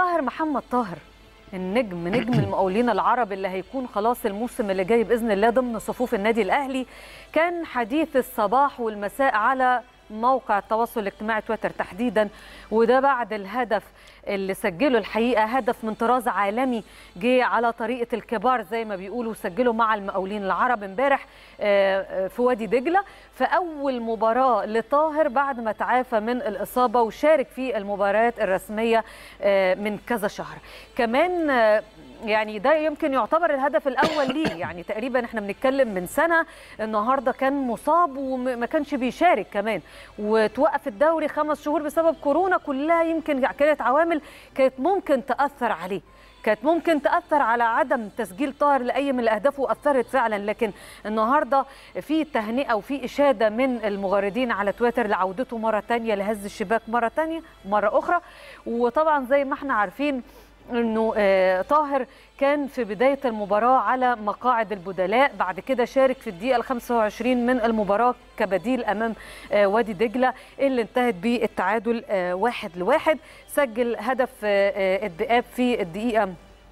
طاهر محمد طاهر النجم نجم المقاولين العرب اللي هيكون خلاص الموسم اللي جاي باذن الله ضمن صفوف النادي الاهلي كان حديث الصباح والمساء على موقع التواصل الاجتماعي تويتر تحديدا وده بعد الهدف اللي سجله الحقيقه هدف من طراز عالمي جه على طريقه الكبار زي ما بيقولوا سجله مع المقاولين العرب امبارح في وادي دجله في اول مباراه لطاهر بعد ما تعافى من الاصابه وشارك في المباريات الرسميه من كذا شهر كمان يعني ده يمكن يعتبر الهدف الاول ليه يعني تقريبا احنا بنتكلم من سنه النهارده كان مصاب وما كانش بيشارك كمان وتوقف الدوري خمس شهور بسبب كورونا كلها يمكن كانت عوامل كانت ممكن تاثر عليه كانت ممكن تاثر على عدم تسجيل طاهر لاي من الاهداف واثرت فعلا لكن النهارده في تهنئه وفي اشاده من المغردين على تويتر لعودته مره ثانيه لهز الشباك مره ثانيه مره اخرى وطبعا زي ما احنا عارفين انه آه طاهر كان في بدايه المباراه على مقاعد البدلاء بعد كده شارك في الدقيقه ال 25 من المباراه كبديل امام آه وادي دجله اللي انتهت بالتعادل آه واحد لواحد سجل هدف الذئاب في الدقيقه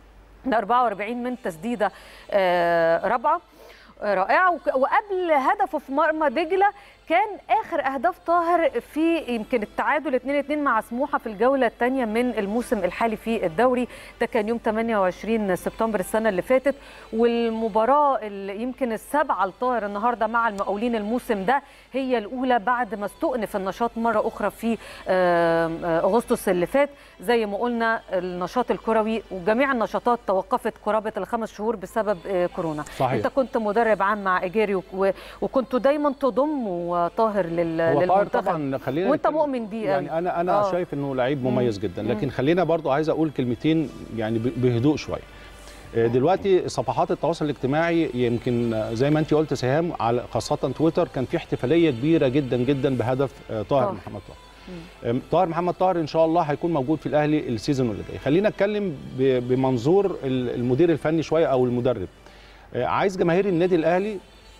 44 من تسديده رابعه رائعه وقبل هدفه في مرمى دجله كان اخر اهداف طاهر في يمكن التعادل 2 2 مع سموحه في الجوله الثانيه من الموسم الحالي في الدوري ده كان يوم 28 سبتمبر السنه اللي فاتت والمباراه اللي يمكن السابعه لطاهر النهارده مع المقاولين الموسم ده هي الاولى بعد ما استؤنف النشاط مره اخرى في اغسطس اللي فات زي ما قلنا النشاط الكروي وجميع النشاطات توقفت قرابه الخمس شهور بسبب كورونا صحيح. انت كنت مدرب عام مع ايجيري وكنتوا دايما تضموا طاهر لل... هو طاهر للمنتخب طبعا خلينا وانت نتكلم- مؤمن بيه يعني قوي. انا انا آه. شايف انه لعيب مميز جدا مم. لكن خلينا برضو عايز اقول كلمتين يعني ب- بهدوء شويه آه، دلوقتي صفحات التواصل الاجتماعي يمكن آه، زي ما انت قلت سهام على خاصه تويتر كان في احتفاليه كبيره جدا جدا بهدف آه، طاهر طاهر. محمد طاهر آم، طاهر محمد طاهر ان شاء الله هيكون موجود في الاهلي السيزون اللي جاي خلينا نتكلم ب- بمنظور ال- المدير الفني شويه او المدرب آه، عايز جماهير النادي الاهلي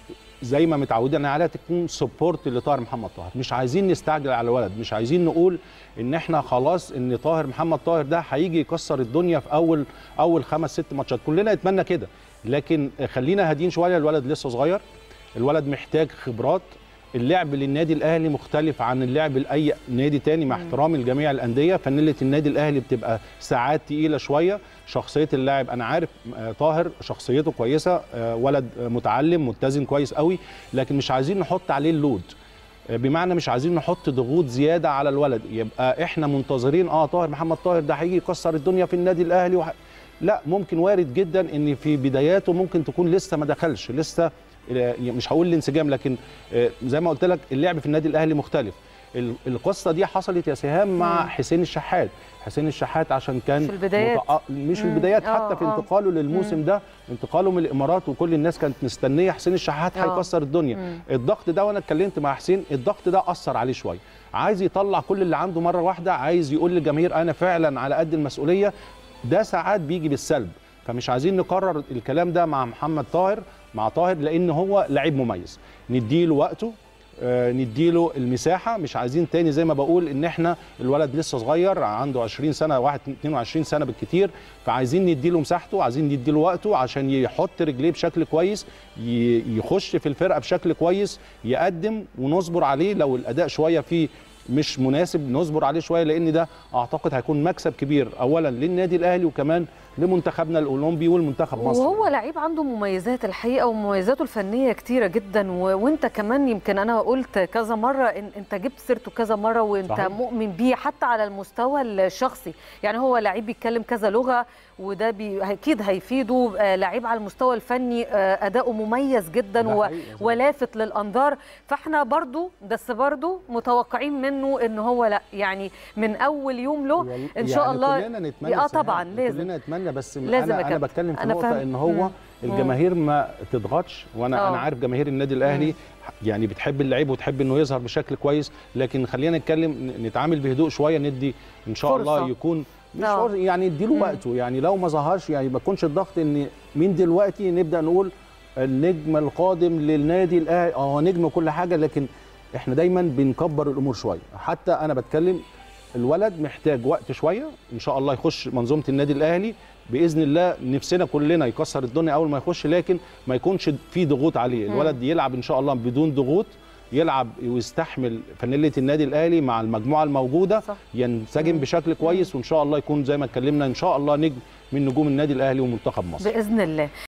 زي ما متعودين عليها تكون سبورت لطاهر محمد طاهر مش عايزين نستعجل على الولد مش عايزين نقول ان احنا خلاص ان طاهر محمد طاهر ده هيجي يكسر الدنيا في اول اول خمس ست ماتشات كلنا نتمنى كده لكن خلينا هادين شويه الولد لسه صغير الولد محتاج خبرات اللعب للنادي الاهلي مختلف عن اللعب لاي نادي تاني مع احترامي لجميع الانديه فنله النادي الاهلي بتبقى ساعات تقيله شويه شخصيه اللاعب انا عارف آه، طاهر شخصيته كويسه آه، ولد آه، متعلم متزن كويس قوي لكن مش عايزين نحط عليه اللود آه، بمعنى مش عايزين نحط ضغوط زياده على الولد يبقى احنا منتظرين اه طاهر محمد طاهر ده هيجي يكسر الدنيا في النادي الاهلي وح... لا ممكن وارد جدا ان في بداياته ممكن تكون لسه ما دخلش لسه آه، مش هقول الانسجام لكن آه، زي ما قلت لك اللعب في النادي الاهلي مختلف ال- القصه دي حصلت يا سهام مع مم. حسين الشحات حسين الشحات عشان كان في البدايات. متأ- مش في مم. البدايات آه، حتى في آه. انتقاله للموسم ده انتقاله من الامارات وكل الناس كانت مستنيه حسين الشحات آه. هيكسر الدنيا مم. الضغط ده وانا اتكلمت مع حسين الضغط ده اثر عليه شويه عايز يطلع كل اللي عنده مره واحده عايز يقول للجماهير انا فعلا على قد المسؤوليه ده ساعات بيجي بالسلب فمش عايزين نكرر الكلام ده مع محمد طاهر مع طاهر لان هو لعيب مميز نديله وقته آه، نديله المساحه مش عايزين تاني زي ما بقول ان احنا الولد لسه صغير عنده 20 سنه واحد 22 سنه بالكتير فعايزين نديله مساحته عايزين نديله وقته عشان يحط رجليه بشكل كويس ي- يخش في الفرقه بشكل كويس يقدم ونصبر عليه لو الاداء شويه فيه مش مناسب نصبر عليه شويه لان ده اعتقد هيكون مكسب كبير اولا للنادي الاهلي وكمان لمنتخبنا الاولمبي والمنتخب مصر وهو لعيب عنده مميزات الحقيقه ومميزاته الفنيه كتيره جدا و... وانت كمان يمكن انا قلت كذا مره إن انت جبت سيرته كذا مره وانت صحيح. مؤمن بيه حتى على المستوى الشخصي يعني هو لعيب بيتكلم كذا لغه وده بي... اكيد هيفيده آه، لعيب على المستوى الفني آه، اداؤه مميز جدا ده و... حقيقي يا زلمة. ولافت للانظار فاحنا برضو بس برضو متوقعين منه ان هو لا يعني من اول يوم له والله- ان شاء يعني الله كلنا نتمنى اه سهام، طبعا لازم كلنا نتمنى بس لازم يا انا انا كابتن. بتكلم في أنا نقطه فاهم. ان هو مم. الجماهير ما تضغطش وانا آه. انا عارف جماهير النادي الاهلي يعني بتحب اللعيب وتحب انه يظهر بشكل كويس لكن خلينا نتكلم ن- نتعامل بهدوء شويه ندي ان شاء فرصة. الله يكون مش آه. فرصة، يعني اديله مم. وقته يعني لو ما ظهرش يعني ما يكونش الضغط ان من دلوقتي نبدا نقول النجم القادم للنادي الاهلي اه نجم وكل حاجه لكن احنا دايما بنكبر الامور شويه حتى انا بتكلم الولد محتاج وقت شويه ان شاء الله يخش منظومه النادي الاهلي باذن الله نفسنا كلنا يكسر الدنيا اول ما يخش لكن ما يكونش في ضغوط عليه الولد يلعب ان شاء الله بدون ضغوط يلعب ويستحمل فانيله النادي الاهلي مع المجموعه الموجوده صح. ينسجم بشكل كويس وان شاء الله يكون زي ما اتكلمنا ان شاء الله نجم من نجوم النادي الاهلي ومنتخب مصر باذن الله